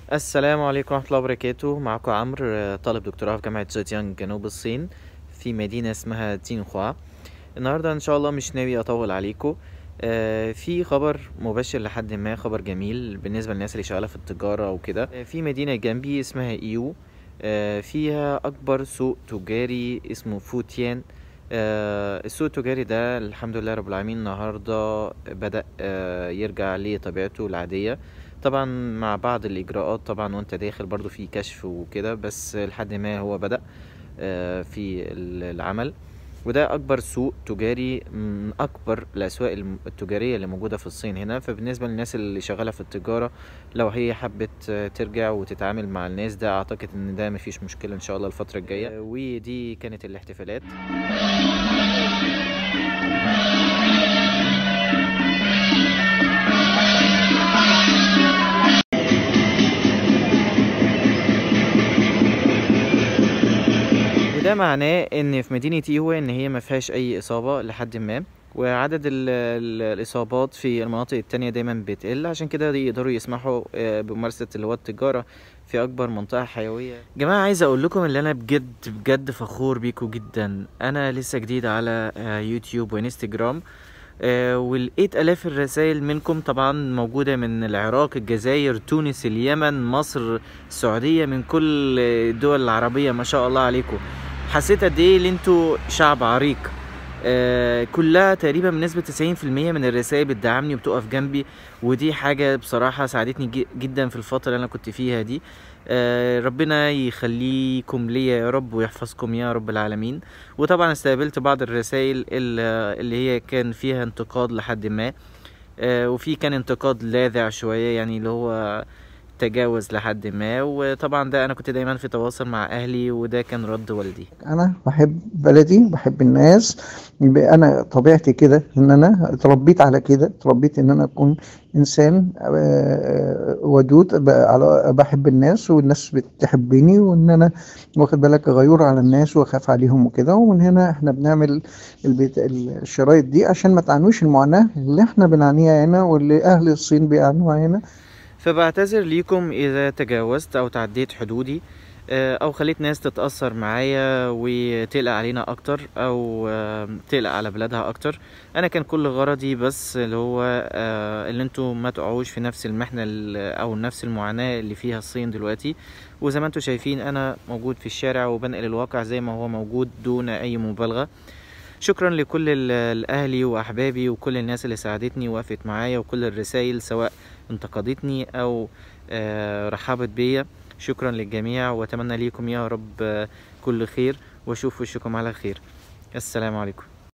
السلام عليكم ورحمة الله وبركاته معكم عمرو آه، طالب دكتوراه في جامعة زيتيانج جنوب الصين في مدينة اسمها تينخوا النهاردة إن شاء الله مش ناوي أطول عليكم آه، في خبر مبشر لحد ما خبر جميل بالنسبة للناس اللي شغالة في التجارة وكده آه، في مدينة جنبي اسمها إيو آه، فيها أكبر سوق تجاري اسمه فوتيان آه، السوق التجاري ده الحمد لله رب العالمين النهاردة بدأ آه، يرجع لطبيعته العادية طبعا مع بعض الإجراءات طبعا وانت داخل برضو في كشف وكده بس لحد ما هو بدأ آه، في ال- العمل وده أكبر سوق تجاري من أكبر الأسواق الم- التجارية اللي موجودة في الصين هنا فبالنسبة للناس اللي شغالة في التجارة لو هي حبت آه، ترجع وتتعامل مع الناس ده أعتقد إن ده مفيش مشكلة إن شاء الله الفترة الجاية آه، ودي كانت الاحتفالات وده معناه ان في مدينة ايهو ان هي ما فيهاش اي اصابة لحد ما وعدد ال ال الاصابات في المناطق التانية دايما بتقل عشان كده يقدروا يسمحوا آه، بممارسة اللي هو التجارة في اكبر منطقة حيوية جماعة عايز اقول لكم ان انا بجد بجد فخور بيكم جدا انا لسه جديد على آه، يوتيوب وانستجرام آه، والإيت آلاف الرسائل منكم طبعا موجودة من العراق الجزائر تونس اليمن مصر السعودية من كل الدول العربية ما شاء الله عليكم حسيت قد ايه ان انتوا شعب عريق آه كلها تقريبا بنسبة 90% من الرسائل بتدعمني وبتقف جنبي ودي حاجة بصراحة ساعدتني جي- جدا في الفترة اللي أنا كنت فيها دي آه ربنا يخليكم ليا يا رب ويحفظكم يا رب العالمين وطبعا استقبلت بعض الرسائل ال- اللي هي كان فيها انتقاد لحد ما آه وفي كان انتقاد لاذع شوية يعني اللي هو تجاوز لحد ما وطبعا ده انا كنت دايما في تواصل مع اهلي وده كان رد والدي انا بحب بلدي بحب الناس يبقى انا طبيعتي كده ان انا اتربيت على كده اتربيت ان انا اكون انسان آه، ودود ب- على- بحب الناس والناس بتحبني وان انا واخد بالك غيور على الناس واخاف عليهم وكده ومن هنا احنا بنعمل البيت الشرايط دي عشان ما تعانوش المعاناة اللي احنا بنعانيها هنا واللي اهل الصين بيعانوها هنا فبعتذر ليكم اذا تجاوزت او تعديت حدودي آه، او خليت ناس تتأثر معايا وتقلق علينا اكتر او آه، تقلق على بلادها اكتر انا كان كل غرضي بس اللي هو آه، اللي انتوا ما تقعوش في نفس المحنة ال- او نفس المعاناة اللي فيها الصين دلوقتي وزي ما انتوا شايفين انا موجود في الشارع وبنقل الواقع زي ما هو موجود دون اي مبالغة شكرا لكل ال- الاهلي واحبابي وكل الناس اللي ساعدتني ووقفت معايا وكل الرسائل سواء انتقدتني او آه، رحبت بيا شكرا للجميع واتمنى ليكم يا رب آه، كل خير واشوف وشكم على خير السلام عليكم